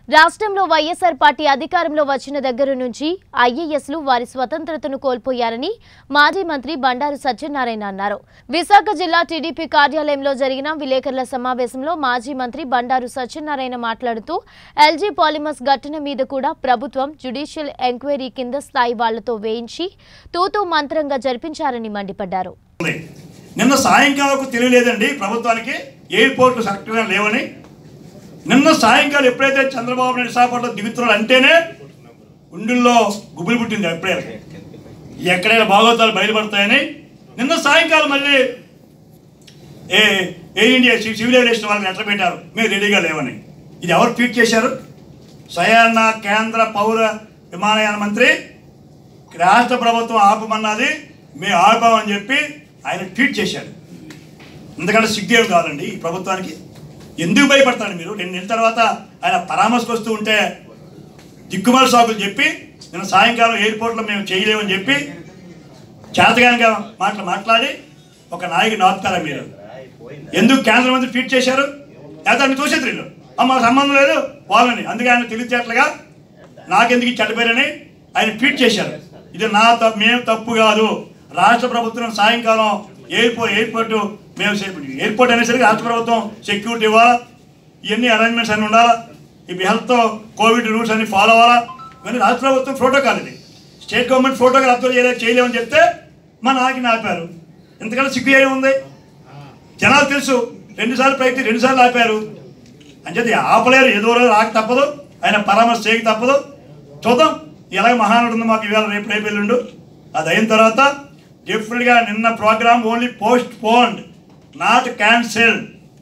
రాష్ట్రంలో వైఎస్ఆర్ పార్టీ అధికారంలో వచ్చిన దగ్గర నుంచి ఐఏఎస్లు వారి స్వతంత్రతను కోల్పోయారని మాజీ మంత్రి బండారు సత్యనారాయణ అన్నారు విశాఖ జిల్లా టీడీపీ కార్యాలయంలో జరిగిన విలేకరుల సమావేశంలో మాజీ మంత్రి బండారు సత్యనారాయణ మాట్లాడుతూ ఎల్జీ పాలిమర్స్ ఘటన మీద కూడా ప్రభుత్వం జ్యుడిషియల్ ఎంక్వైరీ కింద స్థాయి వాళ్లతో వేయించి తూతూ మంత్రంగా జరిపించారని మండిపడ్డారు ఉంది నిన్న సాయంకాలం తెలియలేదండి ప్రభుత్వానికి ఎయిర్పోర్ట్లు కరెక్ట్గా లేవని నిన్న సాయంకాలం ఎప్పుడైతే చంద్రబాబు నాయుడు విశాఖపట్నం దిగుతున్నాడు అంటేనే గుండెల్లో గుబులు పుట్టింది ఎప్పుడే ఎక్కడైనా భాగవతాలు బయలుపడతాయని నిన్న సాయంకాలం మళ్ళీ ఏ Air India c- civil aviation వాళ్ళని ఎట్లా పెట్టారు మేము రెడీగా లేవని ఇది ఎవరు ట్వీట్ చేశారు స్వయాన కేంద్ర పౌర విమానయాన మంత్రి రాష్ట్ర ప్రభుత్వం ఆపమన్నది మేము ఆపామని చెప్పి ఆయన ట్వీట్ చేశాడు ఎందుకంటే సిగ్గేం కాదండి ఈ ప్రభుత్వానికి ఎందుకు భయపడతాడు మీరు రెండు నెలల తర్వాత ఆయన పరామర్శకు వస్తూ ఉంటే దిక్కుమాల సాకులు చెప్పి నిన్న సాయంకాలం ఎయిర్పోర్ట్లో మేము చేయలేమని చెప్పి చేతగానిగా మాటలు మాట్లాడి ఒక నాయకుడు నాపుతారా మీరు ఎందుకు కేంద్ర మంత్రి ట్వీట్ చేశారు లేదా అన్ని చూసేది వీళ్ళు మాకు సంబంధం లేదు వాళ్ళని అందుకే ఆయన తెలివితేటలుగా నాకెందుకు ఈ చెడ్డ పేరని ఆయన ట్వీట్ చేశారు ఇది నా తప్పు మేము తప్పు కాదు రాష్ట్ర ప్రభుత్వం సాయంకాలం ఎయిర్పోర్ట్ ఎయిర్పోర్ట్ మేము సే- ఎయిర్పోర్ట్ అనేసరికి రాష్ట్ర ప్రభుత్వం సెక్యూరిటీ ఇవ్వాలా ఇవన్నీ అరేంజ్మెంట్స్ అన్నీ ఉండాలా ఇవి హెల్త్ కోవిడ్ రూల్స్ అన్ని ఫాలో అవ్వాలా ఇవన్నీ రాష్ట్ర ప్రభుత్వం ప్రోటోకాల్ ఇది స్టేట్ గవర్నమెంట్ ప్రోటోకాల్ అప్లై చేయలే చేయలేమని చెప్తే మా నాకి ఆపారు ఎంతకన్నా సిగ్గు ఏముంది జనాలు తెలుసు రెండుసార్లు ప్రయత్నం రెండుసార్లు ఆపారు అంచేది ఆపలేరు ఏదో రోజు రాక తప్పదు ఆయన పరామర్శ చేయక తప్పదు చూద్దాం ఎలాగ మహానుడు ఉంది మాకు ఇవాళ రేపు రేపు ఎల్లుండు అది అయిన తర్వాత డెఫినెట్గా నిన్న programme only postponed not cancelled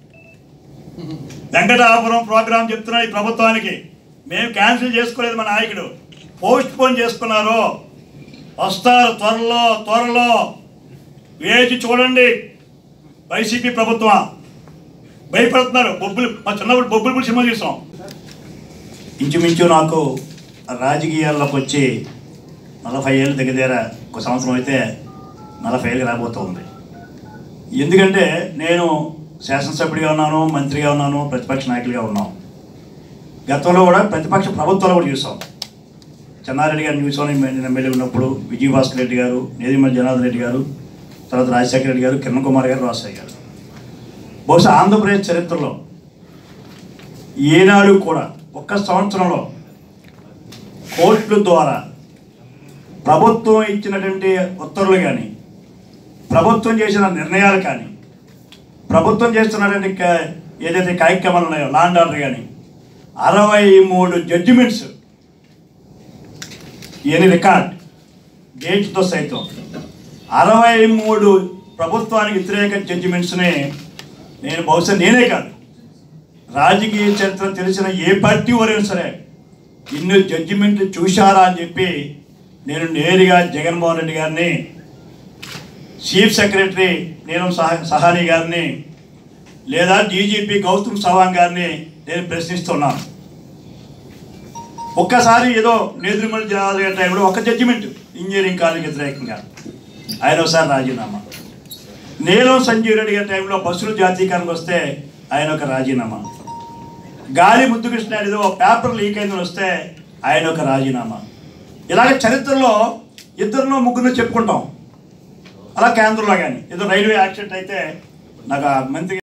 Venkatapuram programme చెప్తున్నా ఈ ప్రభుత్వానికి మేము క్యాన్సిల్ చేసుకోలేదు మా నాయకుడు పోస్ట్ పోన్ చేసుకున్నారు వస్తారు త్వరలో త్వరలో వేచి చూడండి వైసీపీ ప్రభుత్వం భయపడుతున్నారు బొబ్బులు మా చిన్నప్పుడు బొబ్బులు పులి సినిమా చూసాం ఇంచుమించు నాకు రాజకీయాల్లోకి వచ్చి నలభై ఏళ్ళు దగ్గర ఒక సంవత్సరం అయితే నలభై ఏళ్ళకి రాబోతుంది ఎందుకంటే నేను శాసనసభ్యుడిగా ఉన్నాను మంత్రిగా ఉన్నాను ప్రతిపక్ష నాయకుడిగా ఉన్నాం గతంలో కూడా ప్రతిపక్ష ప్రభుత్వాలు కూడా చూసాం చెన్నారెడ్డి గారిని చూసాం నేను ఎమ్మెల్యే ఉన్నప్పుడు విజయభాస్కర్ రెడ్డి గారు నేదిమల్లి జనార్దన్ రెడ్డి గారు తర్వాత రాజశేఖర రెడ్డి గారు కిరణ్ కుమార్ గారు రాజశేఖర్ గారు బహుశా ఆంధ్రప్రదేశ్ చరిత్రలో ఏనాడు కూడా ఒక్క సంవత్సరంలో కోర్టుల ద్వారా ప్రభుత్వం ఇచ్చినటువంటి ఉత్తర్వులు కానీ ప్రభుత్వం చేసిన నిర్ణయాలు కానీ ప్రభుత్వం చేస్తున్నటువంటి క- ఏదైతే కార్యక్రమాలు ఉన్నాయో లాండ్ ఆర్డర్ కానీ అరవై మూడు జడ్జిమెంట్స్ ఎని రికార్డ్ డేట్తో సైతం అరవై మూడు ప్రభుత్వానికి వ్యతిరేక జడ్జిమెంట్స్ని నేను బహుశా నేనే కాదు రాజకీయ చరిత్ర తెలిసిన ఏ పార్టీ వారైనా సరే ఇన్ని జడ్జిమెంట్లు చూశారా అని చెప్పి నేను నేరుగా జగన్మోహన్ రెడ్డి గారిని చీఫ్ సెక్రటరీ నీలం సహా సహాని గారిని లేదా డీజీపీ గౌతమ్ సవాంగ్ గారిని నేను ప్రశ్నిస్తున్నాను ఒక్కసారి ఏదో నేదురుమల్లి జనాల గారి టైంలో ఒక జడ్జిమెంట్ ఇంజనీరింగ్ కాలేజీకి వ్యతిరేకంగా ఆయన ఒకసారి రాజీనామా నీలం సంజీవ్ రెడ్డి గారి టైంలో బస్సులు జాతీయకరణకు వస్తే ఆయన ఒక రాజీనామా గాలి ముద్దుకృష్ణ ఏదో పేపర్ లీక్ అయిందని వస్తే ఆయన ఒక రాజీనామా ఇలాగ చరిత్రలో ఇద్దరినో ముగ్గురు చెప్పుకుంటాం అలా కేంద్రంలో కానీ ఏదో రైల్వే యాక్సిడెంట్ అయితే నాకు ఆ మంత్రి